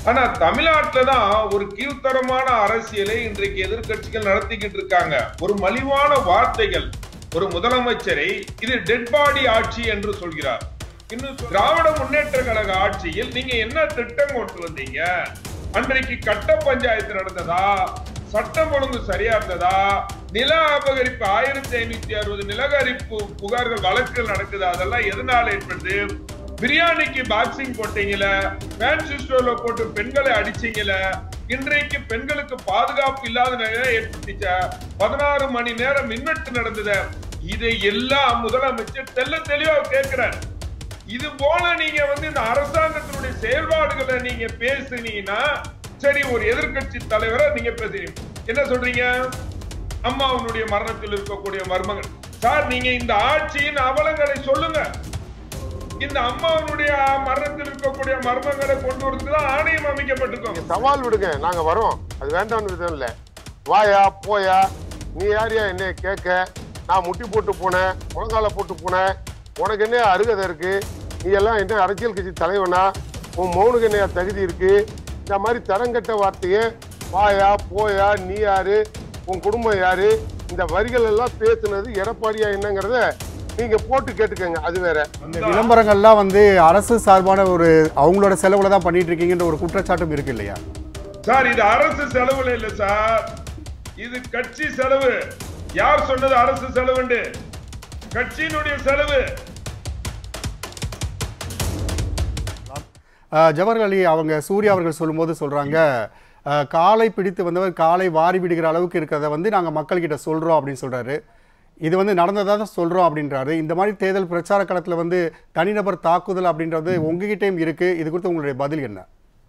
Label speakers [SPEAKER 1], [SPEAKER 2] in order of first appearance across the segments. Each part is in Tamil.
[SPEAKER 1] ஆனா தமிழ்நாட்டுல தான் ஒரு கீழ்த்தரமான அரசியலை இன்றைக்கு எதிர்க்கட்சிகள் நடத்திக்கிட்டு இருக்காங்க ஒரு மலிவான வார்த்தைகள் ஒரு முதலமைச்சரை இது டெட் பாடி ஆட்சி என்று சொல்கிறார் இன்னும் சொல்~ திராவிட முன்னேற்ற கழக ஆட்சியில் நீங்க என்ன திட்டம் கொண்டு வந்தீங்க அன்றைக்கு கட்ட பஞ்சாயத்து நடந்ததா சட்டம் ஒழுங்கு சரியா இருந்ததா நில அபகரிப்பு ஆயிரத்தி ஐநூத்தி அறுபது நிலகரிப்பு புகார்கள் வழக்குகள் நடக்குது அதெல்லாம் எதனால ஏற்படுது பிரியாணிக்கு பாக்ஸிங் போட்டீங்கல ஃபேன்சி ஸ்டோர்ல போட்டு பெண்களை அடிச்சீங்கல இன்றைக்கு பெண்களுக்கு பாதுகாப்பு இல்லாத நிலை ஏற்பட்டுச்ச பதினாறு மணி நேரம் மின்வெட்டு நடந்தது இதை எல்லாம் முதலமைச்சர் தெல்ல தெளிவா கேட்கிறார் இது போல நீங்க வந்து இந்த அரசாங்கத்தினுடைய செயல்பாடுகளை நீங்க பேசுனீங்கன்னா சரி ஒரு எதிர்க்கட்சி தலைவரை நீங்க பேசுறீங்க என்ன சொல்றீங்க அம்மாவனுடைய மரணத்தில் இருக்கக்கூடிய மர்மங்கள் சார் நீங்க இந்த ஆட்சியின் அவலங்களை சொல்லுங்க இந்த அம்மாவனுடைய மரணத்தில் இருக்கக்கூடிய மர்மங்களை கொண்டு வரதுக்கு தான் ஆணையம் அமைக்கப்பட்டிருக்கோம்
[SPEAKER 2] நீங்க சவால் விடுங்க நாங்க வரோம் அது வேண்டாம்னு விதம் இல்ல வாயா போயா நீ யாரையா என்னைய கேட்க நான் முட்டி போட்டு போனேன் முழங்கால போட்டு போனேன் உனக்கு என்ன அருகதை இருக்கு நீ எல்லாம் என்ன அரசியல் கட்சி தலைவனா உன் மௌனுக்கு என்ன தகுதி இருக்கு இந்த மாதிரி தரங்கட்ட வார்த்தையை வாயா போயா நீ யாரு உன் குடும்பம் யாரு இந்த வரிகள் எல்லாம் பேசுனது எடப்பாடியா என்னங்கிறத நீங்க போட்டு கேட்டுக்கங்க அது வேற
[SPEAKER 3] இந்த விளம்பரங்கள்லாம் வந்து அரசு சார்பான ஒரு அவங்களோட செலவுல தான் பண்ணிட்டு இருக்கீங்கன்ற ஒரு குற்றச்சாட்டும் இருக்கு இல்லையா
[SPEAKER 1] சார் இது அரசு செலவுல இல்ல சார் இது கட்சி செலவு யார் சொன்னது அரசு செலவுண்டு கட்சியினுடைய செலவு
[SPEAKER 3] அஹ், ஜவஹர் அலி அவங்க சூர்யா அவர்கள் சொல்லும்போது சொல்றாங்க அஹ், காலை பிடித்து வந்தவர் காலை வாரி விடுகிற அளவுக்கு இருக்கிறத வந்து நாங்க மக்கள்கிட்ட சொல்றோம் அப்படின்னு சொல்றாரு இது வந்து நடந்ததா தான் சொல்றோம் அப்படின்றாரு இந்த மாதிரி தேர்தல் பிரச்சார களத்துல வந்து தனிநபர் தாக்குதல் அப்படின்றது உங்ககிட்டயும் இருக்கு இது குறித்து உங்களுடைய பதில் என்ன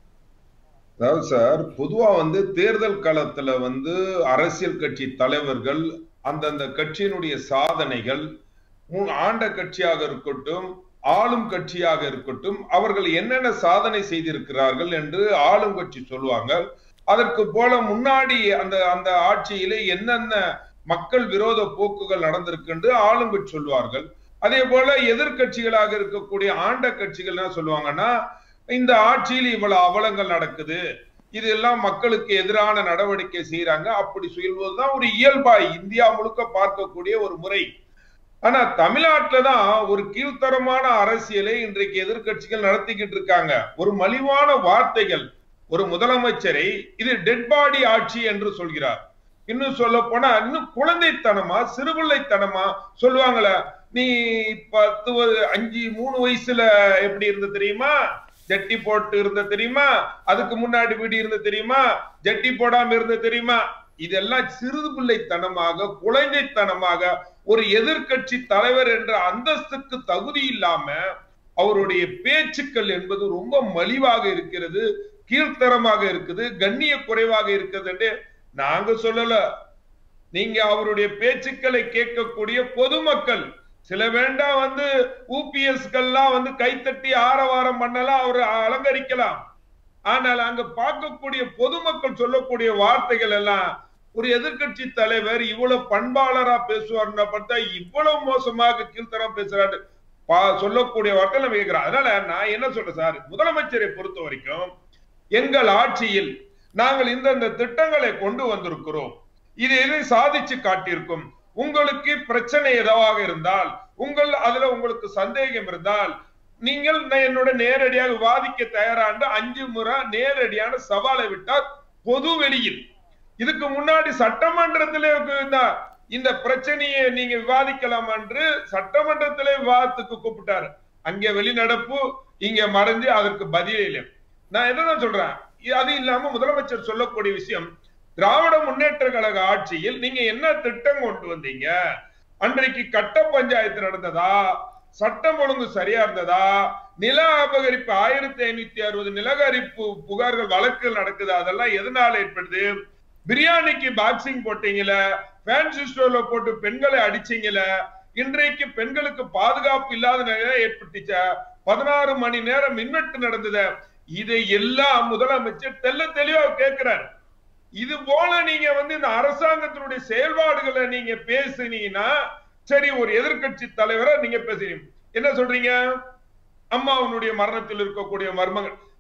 [SPEAKER 1] அதாவது சார் பொதுவா வந்து தேர்தல் களத்துல வந்து அரசியல் கட்சி தலைவர்கள் அந்தந்த கட்சியினுடைய சாதனைகள் மூ- ஆண்ட கட்சியாக இருக்கட்டும் ஆளும் கட்சியாக இருக்கட்டும் அவர்கள் என்னென்ன சாதனை செய்திருக்கிறார்கள் என்று ஆளும் கட்சி சொல்லுவாங்க அதற்கு போல முன்னாடி அந்த அந்த ஆட்சியிலே என்னென்ன மக்கள் விரோத போக்குகள் நடந்திருக்கு என்று ஆளும் கட்சி சொல்வார்கள் அதே போல எதிர்க்கட்சிகளாக இருக்கக்கூடிய ஆண்ட கட்சிகள் என்ன சொல்லுவாங்கன்னா இந்த ஆட்சியில் இவ்வளவு அவலங்கள் நடக்குது இதெல்லாம் மக்களுக்கு எதிரான நடவடிக்கை செய்யறாங்க அப்படி சொல்வதுதான் ஒரு இயல்பா இந்தியா முழுக்க பார்க்கக்கூடிய ஒரு முறை ஆனா தமிழ்நாட்டுல தான் ஒரு கீழ்த்தரமான அரசியலை இன்றைக்கு எதிர்க்கட்சிகள் நடத்திக்கிட்டு இருக்காங்க ஒரு மலிவான வார்த்தைகள் ஒரு முதலமைச்சரை இது டெட் பாடி ஆட்சி என்று சொல்கிறார் இன்னும் சொல்ல போனா இன்னும் குழந்தைத்தனமா சிறுபிள்ளைத்தனமா சொல்லுவாங்களே நீ பத்து வ- அஞ்சு மூணு வயசுல எப்படி இருந்த தெரியுமா ஜட்டி போட்டு இருந்த தெரியுமா அதுக்கு முன்னாடி வீடு இருந்த தெரியுமா ஜட்டி போடாம இருந்த தெரியுமா இதெல்லாம் சிறு பிள்ளைத்தனமாக குழந்தைத்தனமாக ஒரு எதிர்க்கட்சி தலைவர் என்ற அந்தஸ்துக்கு தகுதி இல்லாம அவருடைய பேச்சுக்கள் என்பது ரொம்ப மலிவாக இருக்கிறது கீழ்த்தரமாக இருக்குது கண்ணிய குறைவாக இருக்கிறது என்று நாங்க சொல்லல நீங்க அவருடைய பேச்சுக்களை கேட்கக்கூடிய பொதுமக்கள் சில வேண்டாம் வந்து ஊபிஎஸ்கள்லாம் வந்து கைத்தட்டி ஆரவாரம் பண்ணலாம் அவர் அலங்கரிக்கலாம் ஆனால் அங்க பார்க்கக்கூடிய பொதுமக்கள் சொல்லக்கூடிய வார்த்தைகள் எல்லாம் ஒரு எதிர்க்கட்சி தலைவர் இவ்வளவு பண்பாளரா பேசுவார்னா பார்த்தா இவ்வளவு மோசமாக கீழ்த்தரம் பேசுறாரு பா- சொல்லக்கூடிய வார்த்தை நம்ம கேட்கிறோம் அதனால நான் என்ன சொல்றேன் சார் முதலமைச்சரை பொறுத்த வரைக்கும் எங்கள் ஆட்சியில் நாங்கள் இந்தந்த திட்டங்களை கொண்டு வந்திருக்கிறோம் இது இதை சாதிச்சு காட்டியிருக்கும் உங்களுக்கு பிரச்சனை எதுவாக இருந்தால் உங்கள் அதுல உங்களுக்கு சந்தேகம் இருந்தால் நீங்கள் ந- என்னோட நேரடியாக விவாதிக்க தயாராண்டு அஞ்சு முறை நேரடியான சவாலை விட்டார் பொது வெளியில் இதுக்கு முன்னாடி சட்டமன்றத்திலே இந்த இந்த பிரச்சனையை நீங்க விவாதிக்கலாம் என்று சட்டமன்றத்திலே விவாதத்துக்கு கூப்பிட்டாரு அங்க வெளிநடப்பு இங்க மறைஞ்சு அதற்கு பதிலே இல்லை நான் என்னதான் சொல்றேன் இ- அது இல்லாம முதலமைச்சர் சொல்லக்கூடிய விஷயம் திராவிட முன்னேற்ற கழக ஆட்சியில் நீங்க என்ன திட்டம் கொண்டு வந்தீங்க அன்றைக்கு கட்ட பஞ்சாயத்து நடந்ததா சட்டம் ஒழுங்கு சரியா இருந்ததா நில அபகரிப்பு ஆயிரத்தி ஐநூத்தி அறுபது நிலகரிப்பு புகார்கள் வழக்குகள் நடக்குது அதெல்லாம் எதனால ஏற்படுது பிரியாணிக்கு பாக்ஸிங் போட்டீங்கல ஃபேன்சி ஸ்டோர்ல போட்டு பெண்களை அடிச்சீங்கல இன்றைக்கு பெண்களுக்கு பாதுகாப்பு இல்லாத நிலை ஏற்பட்டுச்ச பதினாறு மணி நேரம் மின்வெட்டு நடந்தது இதை எல்லாம் முதலமைச்சர் தெல்ல தெளிவா கேட்கிறார் இது போல நீங்க வந்து இந்த அரசாங்கத்தினுடைய செயல்பாடுகளை நீங்க பேசுனீங்கன்னா சரி ஒரு எதிர்க்கட்சி தலைவரை நீங்க பேசுறீங்க என்ன சொல்றீங்க அம்மாவனுடைய மரணத்தில் இருக்கக்கூடிய மர்மங்கள்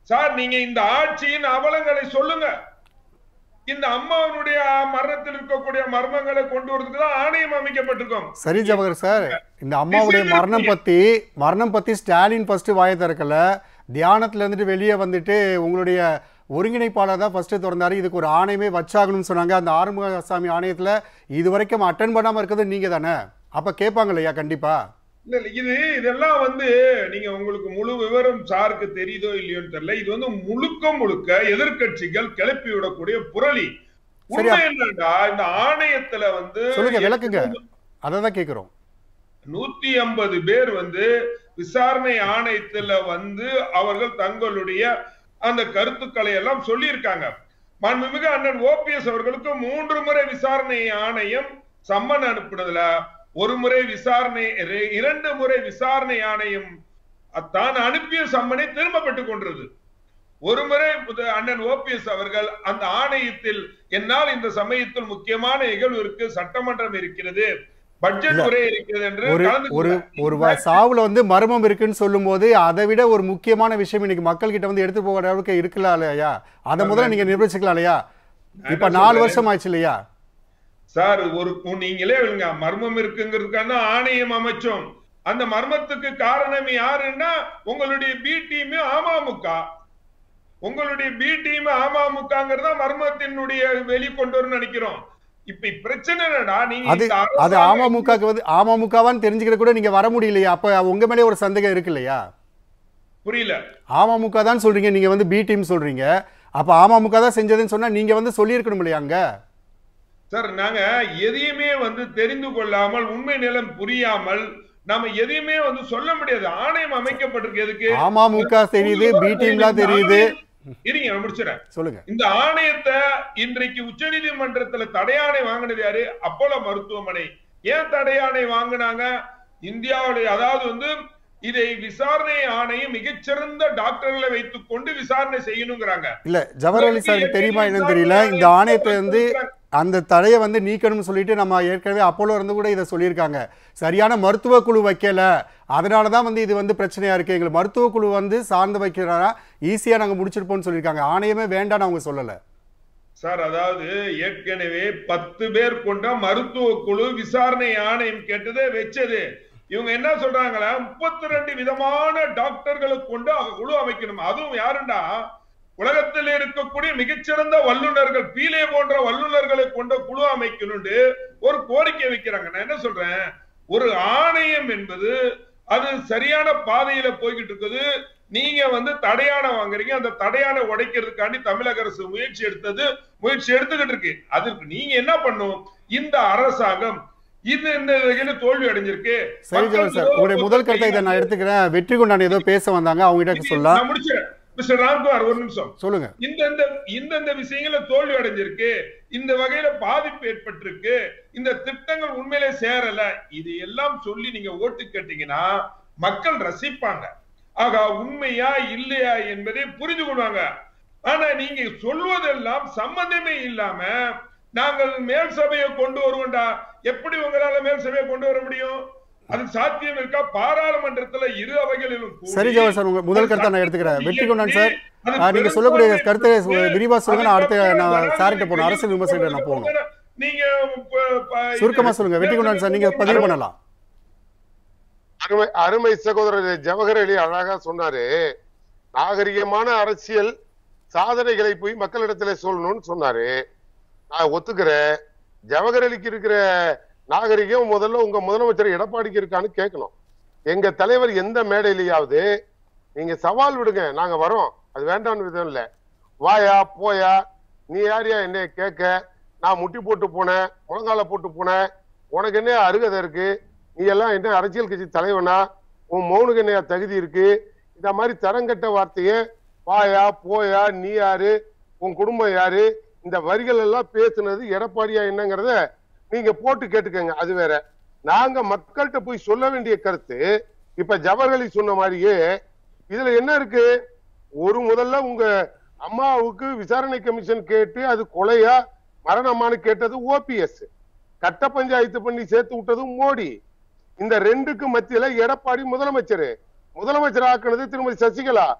[SPEAKER 1] சார் நீங்க இந்த ஆட்சியின் அவலங்களை சொல்லுங்க இந்த அம்மாவனுடைய மரணத்தில் இருக்கக்கூடிய மர்மங்களை கொண்டு வரதுக்கு தான் ஆணையம் அமைக்கப்பட்டிருக்கோம்
[SPEAKER 3] சரி ஜவஹர் சார் இந்த அம்மாவுடைய மரணம் பத்தி மரணம் பத்தி ஸ்டாலின் ஃபர்ஸ்ட் வாயை திறக்கல தியானத்துல இருந்துட்டு வெளியே வந்துட்டு உங்களுடைய ஒருங்கிணைப்பாளர் தான் ஃபர்ஸ்ட் திறந்தாரு இதுக்கு ஒரு ஆணையமே வச்சாகணும்னு சொன்னாங்க அந்த ஆறுமுகசாமி ஆணையத்துல இது வரைக்கும் அட்டன் பண்ணாம இருக்கிறது நீங்க தானே அப்ப கேட்பாங்க இல்லையா கண்டிப்பா
[SPEAKER 1] இல்ல இல்ல இது இதெல்லாம் வந்து நீங்க உங்களுக்கு முழு விவரம் சாருக்கு தெரியுதோ இல்லையோன்னு தெரியல இது வந்து முழுக்க முழுக்க எதிர்க்கட்சிகள் கிளப்பி விடக்கூடிய புரளி
[SPEAKER 3] சரி,
[SPEAKER 1] உண்மை என்னடா இந்த ஆணையத்துல வந்து
[SPEAKER 3] சொல்லுங்க விளக்குங்க அதை தான் கேட்குறோம்
[SPEAKER 1] நூத்தி ஐம்பது பேர் வந்து விசாரணை ஆணையத்துல வந்து அவர்கள் தங்களுடைய அந்த கருத்துக்களை எல்லாம் சொல்லியிருக்காங்க மாண்புமிகு அண்ணன் ஓபிஎஸ் அவர்களுக்கு மூன்று முறை விசாரணை ஆணையம் சம்மன் அனுப்புனதுல ஒரு முறை விசாரணை இர- இரண்டு முறை விசாரணை ஆணையம் தான் அனுப்பிய சம்மனை திரும்ப பெற்றுக் கொண்டது ஒரு முறை புத- அண்ணன் ஓபிஎஸ் அவர்கள் அந்த ஆணையத்தில் என்னால் இந்த சமயத்தில் முக்கியமான நிகழ்வு இருக்கு சட்டமன்றம் இருக்கிறது பட்ஜெட்
[SPEAKER 3] இல்ல.
[SPEAKER 1] உரை இருக்கிறது என்று
[SPEAKER 3] ஒரு
[SPEAKER 1] கலந்து
[SPEAKER 3] ஒரு
[SPEAKER 1] கொண்டார்.
[SPEAKER 3] ஒரு வ- சாவுல வந்து மர்மம் இருக்குன்னு சொல்லும்போது அதை விட ஒரு முக்கியமான விஷயம் இன்னைக்கு மக்கள் கிட்ட வந்து எடுத்து போகிற அளவுக்கு இருக்கலாம் இல்லையா அதை முதல்ல நீங்க நிர்வகிச்சுக்கலாம் இல்லையா இப்ப
[SPEAKER 1] என்ன
[SPEAKER 3] நாலு
[SPEAKER 1] சொல்றேன்?
[SPEAKER 3] வருஷம் ஆச்சு இல்லையா
[SPEAKER 1] சார் ஒரு உ- நீங்களே இல்லைங்க மர்மம் இருக்குங்கிறதுக்கான ஆணையம் அமைச்சோம் அந்த மர்மத்துக்கு காரணம் யாருன்னா உங்களுடைய பி டீம் அமமுக உங்களுடைய பி டீம் அமமுகங்கிறத மர்மத்தினுடைய வெளிக்கொண்டு வரணும்னு நினைக்கிறோம் இப்ப பிரச்சனை என்னடா நீங்க
[SPEAKER 3] அது
[SPEAKER 1] இந்த
[SPEAKER 3] அது
[SPEAKER 1] அரசாங்கம்
[SPEAKER 3] அமமுகக்கு வந்து அமமுகவான்னு தெரிஞ்சுக்கிற கூட நீங்க வர முடியலையா அப்ப உங்க மேலே ஒரு சந்தேகம் இருக்கு இல்லையா
[SPEAKER 1] புரியல
[SPEAKER 3] அமமுக தான் சொல்றீங்க நீங்க வந்து பி டீம் சொல்றீங்க அப்ப அமமுக தான் செஞ்சதுன்னு சொன்னா நீங்க வந்து சொல்லியிருக்கணும் இல்லையா அங்க
[SPEAKER 1] சார் நாங்க எதையுமே வந்து தெரிந்து கொள்ளாமல் உண்மை நிலம் புரியாமல் நாம எதையுமே வந்து சொல்ல முடியாது ஆணையம் அமைக்கப்பட்டிருக்கு எதுக்கு
[SPEAKER 3] அமமுக தெரியுது பி டீம்லாம் தெரியுது
[SPEAKER 1] இருங்க நான் முடிச்சிடறேன்
[SPEAKER 3] சொல்லுங்க
[SPEAKER 1] இந்த ஆணையத்தை இன்றைக்கு உச்சநீதிமன்றத்துல தடையாணை வாங்கினது யாரு அப்போலோ மருத்துவமனை ஏன் தடையாணை வாங்கினாங்க இந்தியாவுடைய அதாவது வந்து இதை விசாரணை ஆணையம் மிகச்சிறந்த டாக்டர்களை வைத்துக் கொண்டு விசாரணை செய்யணுங்கிறாங்க
[SPEAKER 3] இல்ல ஜவஹர் அலி சாருக்கு தெரியுமா என்னன்னு தெரியல இந்த ஆணையத்தை வந்து அந்த தடையை வந்து நீக்கணும்னு சொல்லிட்டு நம்ம ஏற்கனவே அப்போலோ இருந்து கூட இதை சொல்லியிருக்காங்க சரியான மருத்துவ குழு வைக்கல அதனால தான் வந்து இது வந்து பிரச்சனையா இருக்கு எங்களுக்கு மருத்துவ குழு வந்து சார்ந்து வைக்கிறா ஈஸியா நாங்க முடிச்சிருப்போம்னு சொல்லியிருக்காங்க ஆணையமே வேண்டாம்னு அவங்க சொல்லல
[SPEAKER 1] சார் அதாவது ஏற்கனவே பத்து பேர் கொண்ட மருத்துவ குழு விசாரணை ஆணையம் கேட்டதே வச்சது இவங்க என்ன சொல்றாங்களா முப்பத்தி ரெண்டு விதமான டாக்டர்களை கொண்டு அவங்க குழு அமைக்கணும் அதுவும் யாருண்டா உலகத்தில் இருக்கக்கூடிய மிகச்சிறந்த வல்லுநர்கள் பீலே போன்ற வல்லுநர்களை கொண்ட குழு அமைக்கணும்னு ஒரு கோரிக்கை வைக்கிறாங்க நான் என்ன சொல்றேன் ஒரு ஆணையம் என்பது அது சரியான பாதையில போய்கிட்டு இருக்குது நீங்க வந்து தடையான வாங்குறீங்க அந்த தடையான உடைக்கிறதுக்காண்டி தமிழக அரசு முயற்சி எடுத்தது முயற்சி எடுத்துக்கிட்டு இருக்கு அதற்கு நீங்க என்ன பண்ணும் இந்த அரசாங்கம் இது இந்த வகையில தோல்வி அடைஞ்சிருக்கு
[SPEAKER 3] சரி ஜவஹர் சார் உங்களுடைய முதல் கருத்தை இதை நான் எடுத்துக்கிறேன் வெற்றி கொண்டான் ஏதோ பேச வந்தாங்க அவங்க கிட்ட சொல்லலாம்
[SPEAKER 1] நான் முடிச்சிடறேன் மிஸ்டர் ராம்குமார் ஒரு நிமிஷம்
[SPEAKER 3] சொல்லுங்க
[SPEAKER 1] இந்தந்த இந்தந்த விஷயங்கள தோல்வி அடைஞ்சிருக்கு இந்த வகையில பாதிப்பு ஏற்பட்டிருக்கு இந்த திட்டங்கள் உண்மையிலே சேரல இது எல்லாம் சொல்லி நீங்க ஓட்டு கேட்டீங்கன்னா மக்கள் ரசிப்பாங்க ஆகா உண்மையா இல்லையா என்பதை புரிந்து கொள்வாங்க ஆனா நீங்க சொல்வதெல்லாம் சம்பந்தமே இல்லாம நாங்கள் மேல் சபையை கொண்டு வருவோம்டா எப்படி உங்களால மேல் சபையை கொண்டு வர முடியும் அது சாத்தியம் இருக்கா பாராளுமன்றத்துல இரு அவைகளிலும் கூடி
[SPEAKER 3] சரி ஜவஹர் சார் உங்க முதல் கருத்தை நான் எடுத்துக்கிறேன் வெற்றி கொண்டான் சார்
[SPEAKER 1] அது
[SPEAKER 3] ஆ, நீங்க சொல்லக்கூடிய
[SPEAKER 1] பெரும்பான்மை
[SPEAKER 3] கருத்தை
[SPEAKER 1] இருக்கு.
[SPEAKER 3] விரிவா சொல்லுங்க நான் அடுத்த நான்
[SPEAKER 1] அதுக்கப்புறம்
[SPEAKER 3] சார்கிட்ட போகணும்
[SPEAKER 1] ஜனாதிபதி
[SPEAKER 3] அரசியல் விமர்சனம் நான் போகணும்
[SPEAKER 1] நீங்க ப- ப-
[SPEAKER 3] சுருக்கமா சொல்லுங்க வெற்றி கொண்டான் சார் நீங்க பதிவு பண்ணலாம்
[SPEAKER 2] அருமை அருமை சகோதரர் ஜவஹர் அலி அழகா சொன்னாரு நாகரிகமான அரசியல் சாதனைகளை போய் மக்களிடத்துல சொல்லணும்னு சொன்னாரு நான் ஒத்துக்கிறேன் ஜவஹர் அலிக்கு இருக்கிற நாகரிகம் முதல்ல உங்க முதலமைச்சர் எடப்பாடிக்கு இருக்கான்னு கேட்கணும் எங்க தலைவர் எந்த மேடையிலேயாவது நீங்க சவால் விடுங்க நாங்க வரோம் அது வேண்டாம்னு விதம் இல்ல வாயா போயா நீ யாரையா என்னைய கேட்க நான் முட்டி போட்டு போனேன் முழங்கால போட்டு போனேன் உனக்கு என்ன அருகதை இருக்கு நீ எல்லாம் என்ன அரசியல் கட்சி தலைவனா உன் மௌனுக்கு என்ன தகுதி இருக்கு இந்த மாதிரி தரங்கட்ட வார்த்தைய வாயா போயா நீ யாரு உன் குடும்பம் யாரு இந்த வரிகள் எல்லாம் பேசுனது எடப்பாடியா என்னங்கிறத நீங்க போட்டு கேட்டுக்கங்க அது வேற நாங்க மக்கள்கிட்ட போய் சொல்ல வேண்டிய கருத்து இப்ப ஜவஹர்லி சொன்ன மாதிரியே இதுல என்ன இருக்கு ஒரு முதல்ல உங்க அம்மாவுக்கு விசாரணை கமிஷன் கேட்டு அது கொலையா மரணமான்னு கேட்டது ஓபிஎஸ் கட்ட பஞ்சாயத்து பண்ணி சேர்த்து விட்டதும் மோடி இந்த ரெண்டுக்கு மத்தியில எடப்பாடி முதலமைச்சர் முதலமைச்சர் ஆக்குனது திருமதி சசிகலா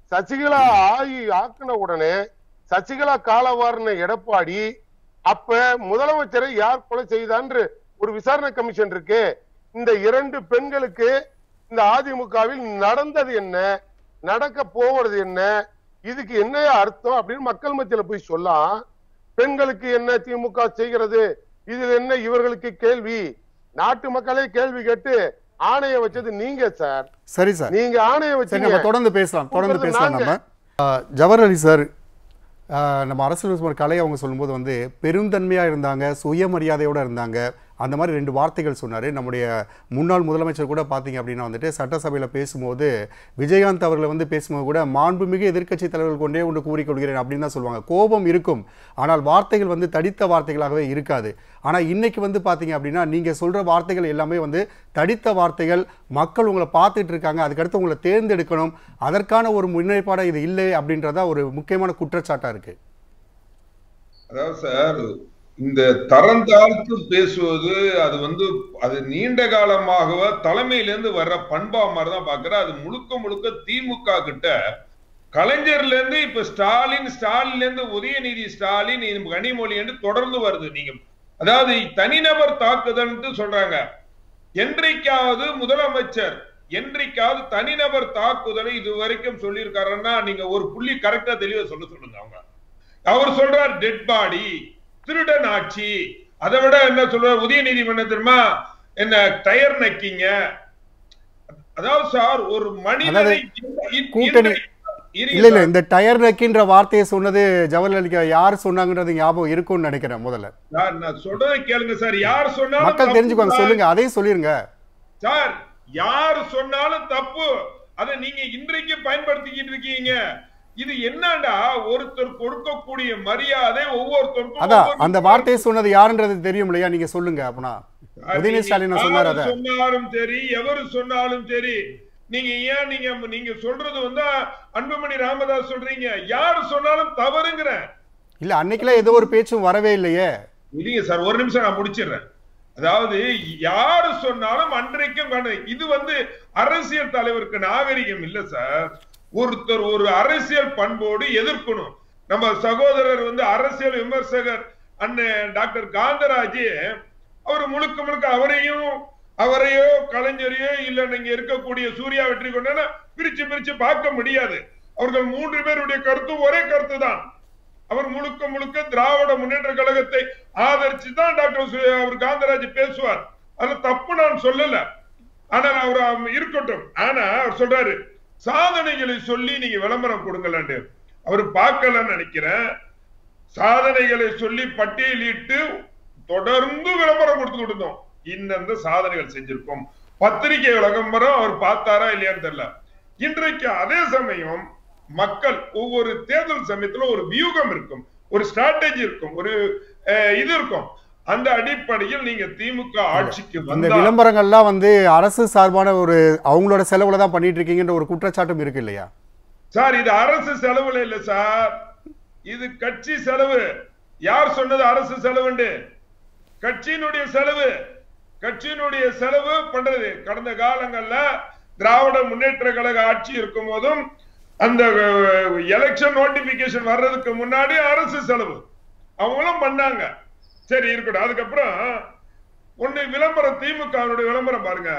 [SPEAKER 2] சசிகலா ஆகி ஆக்கின உடனே சசிகலா காலவாரின எடப்பாடி அப்ப முதலமைச்சரை யார் கொலை செய்தான்று ஒரு விசாரணை கமிஷன் இருக்கு இந்த இரண்டு பெண்களுக்கு இந்த அதிமுகவில் நடந்தது என்ன நடக்க போவது என்ன இதுக்கு என்ன அர்த்தம் அப்படின்னு மக்கள் மத்தியில போய் சொல்லலாம் பெண்களுக்கு என்ன திமுக செய்கிறது இதில் என்ன இவர்களுக்கு கேள்வி நாட்டு மக்களே கேள்வி கேட்டு ஆணைய வச்சது நீங்க சார்
[SPEAKER 3] சரி சார்
[SPEAKER 2] நீங்க ஆணைய
[SPEAKER 3] சரி
[SPEAKER 2] வச்சீங்க
[SPEAKER 3] நம்ம தொடர்ந்து பேசலாம் தொடர்ந்து
[SPEAKER 2] கூப்பிடுறது
[SPEAKER 3] பேசலாம் நம்ம ஆஹ், ஜவஹர் அலி சார் ஆஹ், நம்ம அரசியல் விமர்சகர் கலை அவங்க சொல்லும்போது வந்து பெருந்தன்மையாக இருந்தாங்க சுயமரியாதையோடு இருந்தாங்க அந்த மாதிரி ரெண்டு வார்த்தைகள் சொன்னார் நம்முடைய முன்னாள் முதலமைச்சர் கூட பார்த்தீங்க அப்படின்னா வந்துட்டு சட்டசபையில் பேசும்போது விஜயகாந்த் அவர்களை வந்து பேசும்போது கூட மாண்புமிகு எதிர்க்கட்சி தலைவர்கள் கொண்டே ஒன்று கூறிக்கொள்கிறேன் அப்படின்னு தான் சொல்லுவாங்க கோபம் இருக்கும் ஆனால் வார்த்தைகள் வந்து தடித்த வார்த்தைகளாகவே இருக்காது ஆனால் இன்னைக்கு வந்து பார்த்தீங்க அப்படின்னா நீங்கள் சொல்கிற வார்த்தைகள் எல்லாமே வந்து தடித்த வார்த்தைகள் மக்கள் உங்களை பார்த்துட்டு இருக்காங்க அதுக்கடுத்து உங்களை தேர்ந்தெடுக்கணும் அதற்கான ஒரு முன்னேற்பாடாக இது இல்லை அப்படின்றதா ஒரு முக்கியமான குற்றச்சாட்டாக இருக்குது
[SPEAKER 1] அதாவது சார் இந்த தரம் தாழ்த்து பேசுவது அது வந்து அது நீண்ட காலமாக தலைமையிலேருந்து வர்ற பண்பா மாதிரி தான் பாக்குறேன் அது முழுக்க முழுக்க திமுக கிட்ட கலைஞர்ல இருந்து இப்ப ஸ்டாலின் ஸ்டாலின்ல இருந்து உதயநிதி ஸ்டாலின் இது கனிமொழி என்று தொடர்ந்து வருது நீங்க அதாவது தனிநபர் தாக்குதல்னு சொல்றாங்க என்றைக்காவது முதலமைச்சர் என்றைக்காவது தனிநபர் தாக்குதலை இது வரைக்கும் சொல்லியிருக்காருன்னா நீங்க ஒரு புள்ளி கரெக்டா தெளிவா சொல்ல சொல்லுங்க அவங்க அவர் சொல்றார் டெட் பாடி திருடன் ஆட்சி அதை விட என்ன சொல்றார் உதயநிதி என்ன தெரியுமா என்ன டயர் நக்கிங்க அதாவது சார் ஒரு மனிதனை இந்த-
[SPEAKER 3] கூட்டணி-
[SPEAKER 1] இந்த- இருங்க
[SPEAKER 3] இல்லை இல்லை
[SPEAKER 1] சார்.
[SPEAKER 3] இந்த டயர் நக்கின்ற வார்த்தையை சொன்னது ஜவஹர்லால் யார் சொன்னாங்கன்றது ஞாபகம் இருக்கும்னு நினைக்கிறேன் முதல்ல
[SPEAKER 1] சார், நான் சொல்றதை கேளுங்க சார் யார் சொன்னாலும்
[SPEAKER 3] மக்கள்
[SPEAKER 1] தப்பு
[SPEAKER 3] தெரிஞ்சுக்குவாங்க
[SPEAKER 1] சார்.
[SPEAKER 3] சொல்லுங்க அதையும் சொல்லிருங்க
[SPEAKER 1] சார் யார் சொன்னாலும் தப்பு அதை நீங்க இன்றைக்கு பயன்படுத்திக்கிட்டு இருக்கீங்க இது என்னடா ஒருத்தர் கொடுக்கக்கூடிய மரியாதை ஒவ்வொருத்தருக்கும்
[SPEAKER 3] அதான்
[SPEAKER 1] ஒவ்வொரு
[SPEAKER 3] அந்த வார்த்தையை சொன்னது யாருன்றது தெரியும் இல்லையா நீங்க சொல்லுங்க அப்பனா உதயநிதி ஸ்டாலின்
[SPEAKER 1] யாரு
[SPEAKER 3] சொன்னார் அதை
[SPEAKER 1] சொன்னாலும் சரி எவரு சொன்னாலும் சரி நீங்க ஏன் நீங்க நீங்க சொல்றது வந்து அன்புமணி ராமதாஸ் சொல்றீங்க யாரு சொன்னாலும் தவறுங்கிற
[SPEAKER 3] இல்ல அன்னைக்கெல்லாம் ஏதோ ஒரு பேச்சும் வரவே இல்லையே
[SPEAKER 1] இல்லைங்க சார் ஒரு நிமிஷம் நான் முடிச்சிடுறேன் அதாவது யாரு சொன்னாலும் அன்றைக்கும் கண்டு- இது வந்து அரசியல் தலைவருக்கு நாகரிகம் இல்ல சார் ஒருத்தர் ஒரு அரசியல் பண்போடு எதிர்க்கணும் நம்ம சகோதரர் வந்து அரசியல் விமர்சகர் அண்ணன் டாக்டர் காந்தராஜ் அவர் முழுக்க முழுக்க அவரையும் அவரையோ கலைஞரையோ இல்ல நீங்க இருக்கக்கூடிய சூர்யா வெற்றி கொண்டா பிரிச்சு பிரிச்சு பார்க்க முடியாது அவர்கள் மூன்று பேருடைய கருத்து ஒரே கருத்து தான் அவர் முழுக்க முழுக்க திராவிட முன்னேற்ற கழகத்தை ஆதரிச்சு தான் டாக்டர் சு- அவர் காந்தராஜ் பேசுவார் அதுல தப்பு நான் சொல்லல ஆனால் அவர் அவ- இருக்கட்டும் ஆனா அவர் சொல்றாரு சாதனைகளை சொல்லி நீங்க விளம்பரம் கொடுங்கலன்னு அவர் பார்க்கலன்னு நினைக்கிறேன் சாதனைகளை சொல்லி பட்டியலிட்டு தொடர்ந்து விளம்பரம் கொடுத்துக்கிட்டு இருந்தோம் இந்தந்த சாதனைகள் செஞ்சிருக்கோம் பத்திரிகை விளம்பரம் அவர் பார்த்தாரா இல்லையான்னு தெரியல இன்றைக்கு அதே சமயம் மக்கள் ஒவ்வொரு தேர்தல் சமயத்துல ஒரு வியூகம் இருக்கும் ஒரு ஸ்ட்ராட்டஜி இருக்கும் ஒரு அஹ், இது இருக்கும் அந்த அடிப்படையில் நீங்க திமுக ஆட்சிக்கு
[SPEAKER 3] இந்த
[SPEAKER 1] வந்தா
[SPEAKER 3] விளம்பரங்கள்லாம் வந்து அரசு சார்பான ஒரு அவங்களோட செலவுல தான் பண்ணிட்டு இருக்கீங்கன்ற ஒரு குற்றச்சாட்டும் இருக்கு இல்லையா
[SPEAKER 1] சார் இது அரசு செலவுல இல்ல சார் இது கட்சி செலவு யார் சொன்னது அரசு செலவுண்டு கட்சியினுடைய செலவு கட்சியினுடைய செலவு பண்றது கடந்த காலங்கள்ல திராவிட முன்னேற்ற கழக ஆட்சி இருக்கும் போதும் அந்த எலெக்ஷன் நோட்டிபிகேஷன் வர்றதுக்கு முன்னாடி அரசு செலவு அவங்களும் பண்ணாங்க சரி இருக்கட்டும் அதுக்கப்புறம் ஒண்ணு விளம்பரம் திமுக வுடைய விளம்பரம் பாருங்க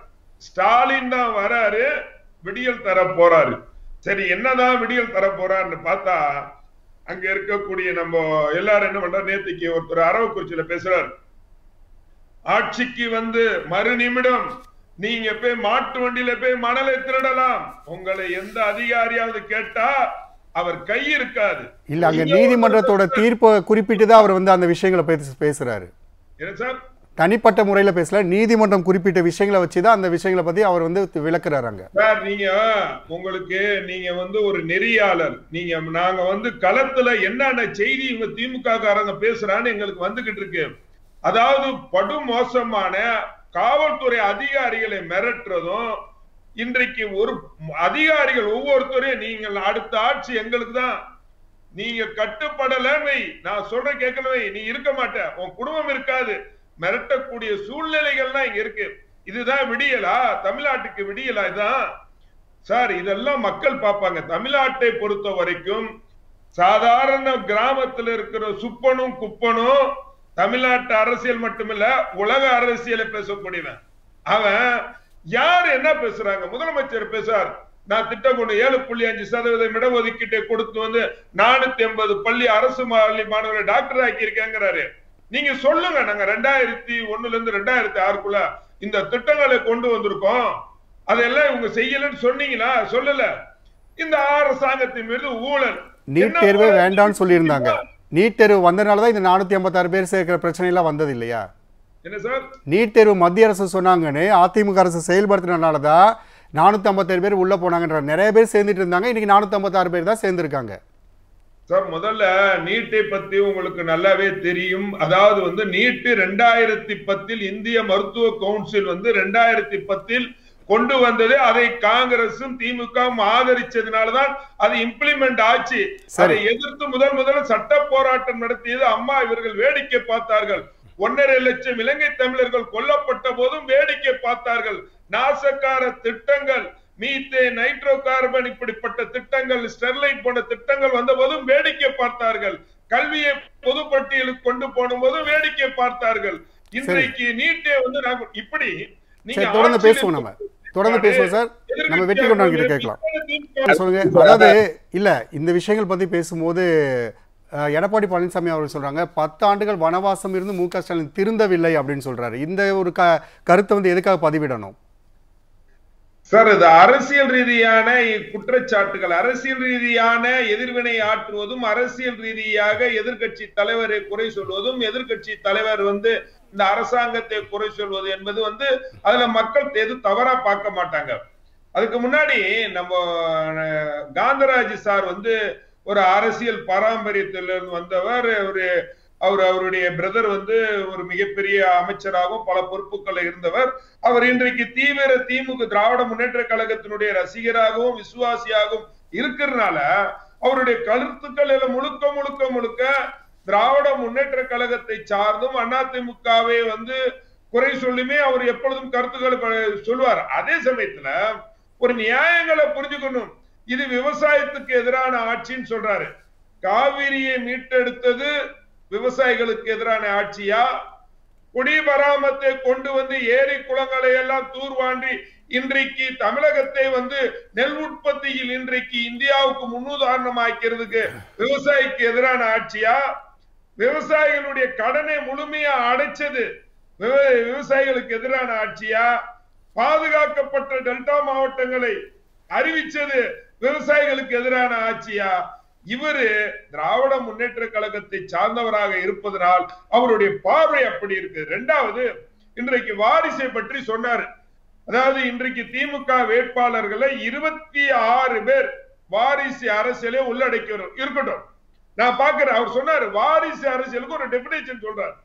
[SPEAKER 1] ஸ்டாலின் தான் வராரு விடியல் தர போறாரு சரி என்னதான் விடியல் தர போறாருன்னு பார்த்தா அங்க இருக்கக்கூடிய நம்ம எல்லாரும் என்ன பண்றோம் நேத்திக்கு ஒருத்தர் அரவக்குறிச்சியில பேசுறாரு ஆட்சிக்கு வந்து மறு நிமிடம் நீங்க போய் மாட்டு வண்டியில போய் மணலை திருடலாம் உங்களை எந்த அதிகாரியாவது கேட்டா அவர் கை இருக்காது
[SPEAKER 3] இல்ல அங்க
[SPEAKER 1] நீங்க
[SPEAKER 3] நீதிமன்றத்தோட தீர்ப்பை குறிப்பிட்டு தான் அவர் வந்து அந்த விஷயங்களை பேச- பேசுறாரு
[SPEAKER 1] என்ன சார்
[SPEAKER 3] தனிப்பட்ட முறையில பேசல நீதிமன்றம் குறிப்பிட்ட விஷயங்களை வச்சு தான் அந்த விஷயங்களை பத்தி அவர் வந்து விளக்குறாரு அங்க
[SPEAKER 1] சார் நீங்க உங்களுக்கு நீங்க வந்து ஒரு நெறியாளர் நீங்க நாங்க வந்து களத்துல என்னென்ன செய்தி இவங்க திமுக காரங்க பேசுறான்னு எங்களுக்கு வந்துகிட்டு இருக்கு அதாவது படு மோசமான காவல்துறை அதிகாரிகளை மிரட்டுறதும் இன்றைக்கு ஒரு அதிகாரிகள் ஒவ்வொருத்தரையும் நீங்கள் அடுத்த ஆட்சி எங்களுக்கு தான் நீங்க கட்டுப்படலன்னு நான் சொல்றேன் கேட்கலவை நீ இருக்க மாட்ட உன் குடும்பம் இருக்காது மிரட்டக்கூடிய சூழ்நிலைகள்லாம் இங்க இருக்கு இதுதான் விடியலா தமிழ்நாட்டுக்கு விடியலா இதான் சார் இதெல்லாம் மக்கள் பார்ப்பாங்க தமிழ்நாட்டை பொறுத்த வரைக்கும் சாதாரண கிராமத்துல இருக்கிற சுப்பனும் குப்பனும் தமிழ்நாட்டு அரசியல் மட்டுமில்ல உலக அரசியலை பேசக்கூடியவன் அவன் யார் என்ன பேசுறாங்க முதலமைச்சர் பேசுறார் நான் திட்டம் கொண்டு ஏழு புள்ளி அஞ்சு சதவீதம் இடஒதுக்கீட்டை கொடுத்து வந்து நானூத்தி எண்பது பள்ளி அரசு பள்ளி மாணவர்களை டாக்டர் ஆக்கி இருக்கேங்கிறாரு நீங்க சொல்லுங்க நாங்க ரெண்டாயிரத்தி ஒண்ணுல இருந்து ரெண்டாயிரத்தி ஆறுக்குள்ள இந்த திட்டங்களை கொண்டு வந்திருக்கோம் அதெல்லாம் இவங்க செய்யலன்னு சொன்னீங்களா சொல்லல இந்த அரசாங்கத்தின் மீது ஊழல்
[SPEAKER 3] நீட்
[SPEAKER 1] என்ன
[SPEAKER 3] தேர்வே
[SPEAKER 1] ஊழல்?
[SPEAKER 3] வேண்டாம்னு சொல்லியிருந்தாங்க நீட் தேர்வு வந்தனால தான் இந்த நானூற்றி ஐம்பத்தாறு பேர் சேர்க்கிற பிரச்சனையெல்லாம் வந்தது இல்லையா
[SPEAKER 1] என்ன சார்
[SPEAKER 3] நீட் தேர்வு மத்திய அரசு சொன்னாங்கன்னு அதிமுக அரசு செயல்படுத்தினால தான் நானூற்றி ஐம்பத்தாறு பேர் உள்ளே போனாங்கன்ற நிறைய பேர் சேர்ந்துட்டு இருந்தாங்க இன்னைக்கு நானூற்றி ஐம்பத்தாறு பேர் தான் சேர்ந்துருக்காங்க
[SPEAKER 1] சார் முதல்ல நீட்டை பத்தி உங்களுக்கு நல்லாவே தெரியும் அதாவது வந்து நீட்டு ரெண்டாயிரத்தி பத்தில் இந்திய மருத்துவ கவுன்சில் வந்து ரெண்டாயிரத்தி பத்தில் கொண்டு வந்தது அதை காங்கிரசும் திமுகவும் ஆதரிச்சதுனாலதான் அது இம்ப்ளிமெண்ட் ஆச்சு
[SPEAKER 3] சரி.
[SPEAKER 1] அதை எதிர்த்து முதல் முதல்ல சட்ட போராட்டம் நடத்தியது அம்மா இவர்கள் வேடிக்கை பார்த்தார்கள் ஒன்னரை லட்சம் இலங்கை தமிழர்கள் கொல்லப்பட்ட போதும் வேடிக்கை பார்த்தார்கள் நாசக்கார திட்டங்கள் மீத்தே நைட்ரோ கார்பன் இப்படிப்பட்ட திட்டங்கள் ஸ்டெர்லைட் போன்ற திட்டங்கள் வந்த போதும் வேடிக்கை பார்த்தார்கள் கல்வியை பொதுப்பட்டியலுக்கு கொண்டு போன போதும் வேடிக்கை பார்த்தார்கள் இன்றைக்கு நீட்டே வந்து நாங்க இப்படி
[SPEAKER 3] சரி தொடர்ந்து
[SPEAKER 1] ஆட்சியில்
[SPEAKER 3] பேசுவோம் நம்ம தொடர்ந்து பேசுவோம் சார் நம்ம வெற்றி கொண்டாங்க கிட்ட கேட்கலாம்
[SPEAKER 1] எதிர்க்கட்சியாக
[SPEAKER 3] சொல்லுங்க அதாவது இல்ல இந்த விஷயங்கள் பத்தி பேசும்போது அஹ், எடப்பாடி பழனிசாமி அவர்கள் சொல்றாங்க பத்து ஆண்டுகள் வனவாசம் இருந்து மு க ஸ்டாலின் திருந்தவில்லை அப்படின்னு சொல்றாரு இந்த ஒரு க கருத்தை வந்து எதுக்காக பதிவிடணும்
[SPEAKER 1] சார் இது அரசியல் ரீதியான குற்றச்சாட்டுகள் அரசியல் ரீதியான எதிர்வினை ஆற்றுவதும் அரசியல் ரீதியாக எதிர்க்கட்சி தலைவரை குறை சொல்வதும் எதிர்க்கட்சி தலைவர் வந்து இந்த அரசாங்கத்தை குறை சொல்வது என்பது வந்து அதுல மக்கள் எது தவறா பார்க்க மாட்டாங்க அதுக்கு முன்னாடி நம்ம அஹ், காந்தராஜ் சார் வந்து ஒரு அரசியல் பாரம்பரியத்திலிருந்து வந்தவர் ஒரு அவர் அவருடைய பிரதர் வந்து ஒரு மிகப்பெரிய அமைச்சராகவும் பல பொறுப்புகள் இருந்தவர் அவர் இன்றைக்கு தீவிர திமுக திராவிட முன்னேற்ற கழகத்தினுடைய ரசிகராகவும் விசுவாசியாகவும் இருக்கிறதுனால அவருடைய கருத்துக்கள் எல்லாம் முழுக்க முழுக்க முழுக்க திராவிட முன்னேற்ற கழகத்தை சார்ந்தும் அதிமுகவை வந்து குறை சொல்லுமே அவர் எப்பொழுதும் கருத்துக்களை ப- சொல்லுவார் அதே சமயத்துல ஒரு நியாயங்களை புரிஞ்சுக்கணும் இது விவசாயத்துக்கு எதிரான ஆட்சின்னு சொல்றாரு காவிரியை மீட்டெடுத்தது விவசாயிகளுக்கு எதிரான ஆட்சியா குடிபராமத்தை கொண்டு வந்து ஏரி குளங்களை எல்லாம் தூர்வாண்டி இன்றைக்கு தமிழகத்தை வந்து நெல் உற்பத்தியில் இன்றைக்கு இந்தியாவுக்கு முன்னுதாரணமாக்கிறதுக்கு விவசாயிக்கு எதிரான ஆட்சியா விவசாயிகளுடைய கடனை முழுமையா அடைச்சது விவ- விவசாயிகளுக்கு எதிரான ஆட்சியா பாதுகாக்கப்பட்ட டெல்டா மாவட்டங்களை அறிவிச்சது விவசாயிகளுக்கு எதிரான ஆட்சியா இவரு திராவிட முன்னேற்ற கழகத்தை சார்ந்தவராக இருப்பதனால் அவருடைய பார்வை அப்படி இருக்கு ரெண்டாவது இன்றைக்கு வாரிசை பற்றி சொன்னாரு அதாவது இன்றைக்கு திமுக வேட்பாளர்களை இருபத்தி ஆறு பேர் வாரிசு அரசியலே உள்ளடக்கி வரும். இருக்கட்டும் நான் பாக்குறேன் அவர் சொன்னாரு வாரிசு அரசியலுக்கு ஒரு டெபினேஷன் சொல்றாரு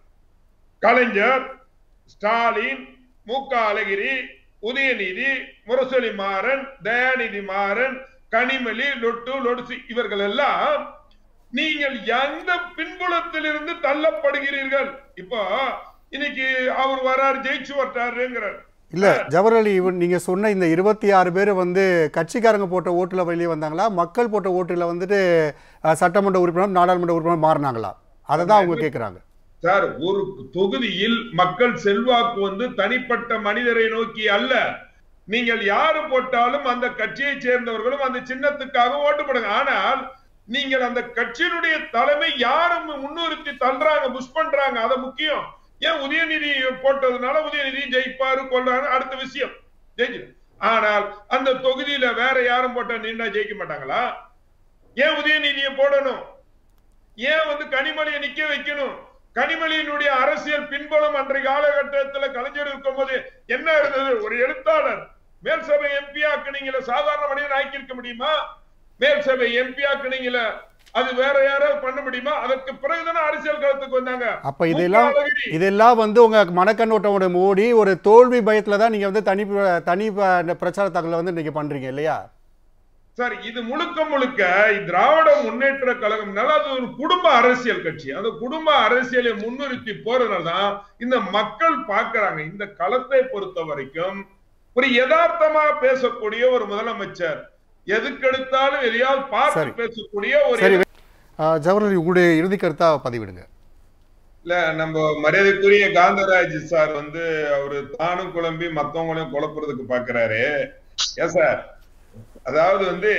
[SPEAKER 1] கலைஞர் ஸ்டாலின் மு க அழகிரி உதயநிதி முரசொலி மாறன் தயாநிதி மாறன் கனிமொழி லொட்டு லொடுசு இவர்கள் எல்லாம் நீங்கள் எந்த பின்புலத்திலிருந்து தள்ளப்படுகிறீர்கள் இப்போ இன்னைக்கு அவர் வராரு ஜெயிச்சு வர்றாருங்கிறார்
[SPEAKER 3] இல்ல ஜவஹர்லி இவன் நீங்க சொன்ன இந்த இருபத்தி ஆறு பேர் வந்து கட்சிக்காரங்க போட்ட ஓட்டுல வெளியே வந்தாங்களா மக்கள் போட்ட ஓட்டுல வந்துட்டு அஹ், சட்டமன்ற உறுப்பினர் நாடாளுமன்ற உறுப்பினர் மாறினாங்களா அதை தான் அவங்க கேட்குறாங்க
[SPEAKER 1] சார் ஒரு தொகுதியில் மக்கள் செல்வாக்கு வந்து தனிப்பட்ட மனிதரை நோக்கி அல்ல நீங்கள் யாரு போட்டாலும் அந்த கட்சியை சேர்ந்தவர்களும் அந்த சின்னத்துக்காக ஓட்டு போடுங்க ஆனால் நீங்கள் அந்த கட்சியினுடைய தலைமை யாரும் முன்னிறுத்தி தள்ளுறாங்க புஷ் பண்றாங்க அது முக்கியம் ஏன் உதயநிதி போட்டதுனால உதயநிதி ஜெயிப்பாரு கொள்றாரு அடுத்த விஷயம் ஜெயிச்சு ஆனால் அந்த தொகுதியில வேற யாரும் போட்டா நின்னா ஜெயிக்க மாட்டாங்களா ஏன் உதயநிதியை போடணும் ஏன் வந்து கனிமொழியை நிக்க வைக்கணும் கனிமொழியினுடைய அரசியல் பின்புலம் அன்றைய காலகட்டத்துல கலைஞர் இருக்கும்போது என்ன இருந்தது ஒரு எழுத்தாளர் மேல் சபை எம்பி ஆக்குனீங்கள சாதாரண மனிதன் ஆக்கியிருக்க முடியுமா மேல் சபை எம்பி ஆக்குனீங்கள அது வேற யாராவது பண்ண முடியுமா அதற்கு பிறகுதானே அரசியல் களத்துக்கு வந்தாங்க
[SPEAKER 3] அப்ப இதெல்லாம்
[SPEAKER 1] மு க அழகிரி.
[SPEAKER 3] இதெல்லாம் வந்து உங்க மனக்கண்ணோட்டோட மூடி ஒரு தோல்வி பயத்துல தான் நீங்க வந்து தனி தனி ப- பிரச்சார தகவலை வந்து நீங்க பண்றீங்க இல்லையா
[SPEAKER 1] சார் இது முழுக்க முழுக்க திராவிட முன்னேற்ற கழகம்னால அது ஒரு குடும்ப அரசியல் கட்சி அந்த குடும்ப அரசியலை முன்னிறுத்தி போறதுனால தான் இந்த மக்கள் பார்க்கறாங்க இந்த களத்தை பொறுத்த வரைக்கும் ஒரு யதார்த்தமா பேசக்கூடிய ஒரு முதலமைச்சர் எதுக்கெடுத்தாலும் எதையாவது பார்த்து
[SPEAKER 3] சரி.
[SPEAKER 1] பேசக்கூடிய ஒரு
[SPEAKER 3] சரி அஹ், ஜவஹர்லால் உங்களுடைய இறுதி கருத்தா பதிவிடுங்க
[SPEAKER 1] இல்ல நம்ம மரியாதைக்குரிய காந்தராஜ் சார் வந்து அவரு தானும் குழம்பி மத்தவங்களையும் குழப்புறதுக்கு பாக்குறாரு ஏன் சார் அதாவது வந்து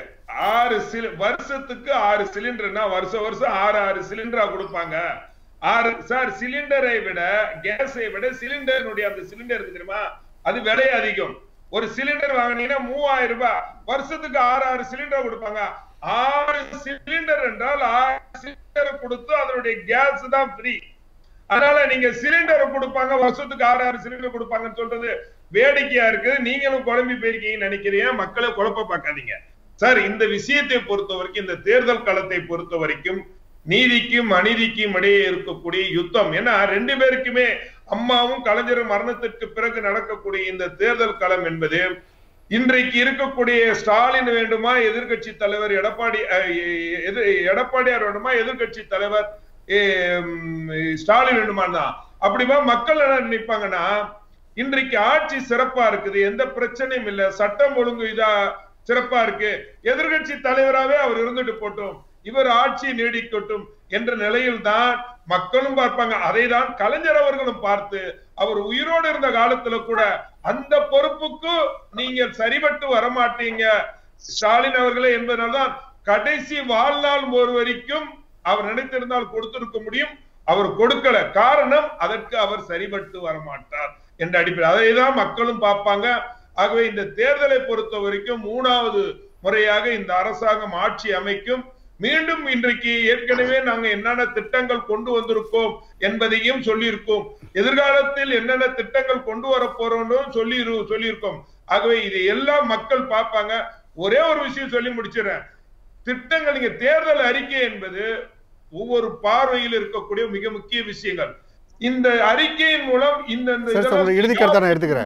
[SPEAKER 1] ஆறு சிலி வருஷத்துக்கு ஆறு சிலிண்டர்னா வருஷம் வருஷம் ஆறு ஆறு சிலிண்டரா கொடுப்பாங்க ஆறு சார் சிலிண்டரை விட கேஸை விட சிலிண்டருடைய அந்த சிலிண்டர் இருக்கு தெரியுமா அது விலை அதிகம் ஒரு சிலிண்டர் வாங்கினீங்கன்னா மூவாயிரம் ரூபாய் வருஷத்துக்கு ஆறு ஆறு சிலிண்டர் கொடுப்பாங்க ஆறு சிலிண்டர் என்றால் ஆறு சிலிண்டர் கொடுத்து அதனுடைய கேஸ் தான் ஃப்ரீ அதனால நீங்க சிலிண்டர் கொடுப்பாங்க வருஷத்துக்கு ஆறு ஆறு சிலிண்டர் கொடுப்பாங்கன்னு சொல்றது வேடிக்கையா இருக்கு நீங்களும் குழம்பி போயிருக்கீங்கன்னு நினைக்கிறீங்க மக்களை குழப்ப பார்க்காதீங்க சார் இந்த விஷயத்தை பொறுத்த வரைக்கும் இந்த தேர்தல் களத்தை பொறுத்த வரைக்கும் நீதிக்கும் அநீதிக்கும் இடையே இருக்கக்கூடிய யுத்தம் ஏன்னா ரெண்டு பேருக்குமே அம்மாவும் கலைஞரும் மரணத்திற்கு பிறகு நடக்கக்கூடிய இந்த தேர்தல் களம் என்பது இன்றைக்கு இருக்கக்கூடிய ஸ்டாலின் வேண்டுமா எதிர்க்கட்சி தலைவர் எடப்பாடி அஹ், எ- எது- எடப்பாடியார் வேண்டுமா எதிர்க்கட்சி தலைவர் eh, ம், ஸ்டாலின் வேண்டுமான்னா அப்படிமா மக்கள் என்ன நினைப்பாங்கன்னா இன்றைக்கு ஆட்சி சிறப்பா இருக்குது எந்த பிரச்சனையும் இல்ல சட்டம் ஒழுங்கு இதா சிறப்பா இருக்கு எதிர்க்கட்சி தலைவராவே அவர் இருந்துட்டு போட்டும் இவர் ஆட்சி நீடிக்கட்டும் என்ற நிலையில் தான் மக்களும் பார்ப்பாங்க அதை தான் கலைஞர் அவர்களும் பார்த்து அவர் உயிரோடு இருந்த காலத்துல கூட அந்த பொறுப்புக்கு நீங்கள் சரிபட்டு வரமாட்டீங்க ஸ்டாலின் அவர்களே என்பதனால்தான் கடைசி வாழ்நாள் ஒரு வரைக்கும் அவர் நினைத்திருந்தால் கொடுத்திருக்க முடியும் அவர் கொடுக்கல காரணம் அதற்கு அவர் சரிபட்டு வரமாட்டார் என்ற அடிப்படை அதை தான் மக்களும் பார்ப்பாங்க ஆகவே இந்த தேர்தலை பொறுத்த வரைக்கும் மூணாவது முறையாக இந்த அரசாங்கம் ஆட்சி அமைக்கும் மீண்டும் இன்றைக்கு ஏற்கனவே நாங்க என்னென்ன திட்டங்கள் கொண்டு வந்திருக்கோம் என்பதையும் சொல்லியிருக்கோம் எதிர்காலத்தில் என்னென்ன திட்டங்கள் கொண்டு வர போறோம்னு சொல்லி சொல்லியிருக்கோம் ஆகவே இது எல்லாம் மக்கள் பார்ப்பாங்க ஒரே ஒரு விஷயம் சொல்லி முடிச்சிடறேன் திட்டங்கள் நீங்க தேர்தல் அறிக்கை என்பது ஒவ்வொரு பார்வையில் இருக்கக்கூடிய மிக முக்கிய விஷயங்கள் இந்த அறிக்கையின் மூலம் இந்த இந்த
[SPEAKER 3] சரி சார்
[SPEAKER 1] இதெல்லாம்
[SPEAKER 3] உங்களுடைய இறுதி கருத்தை நான் எடுத்துக்கிறேன்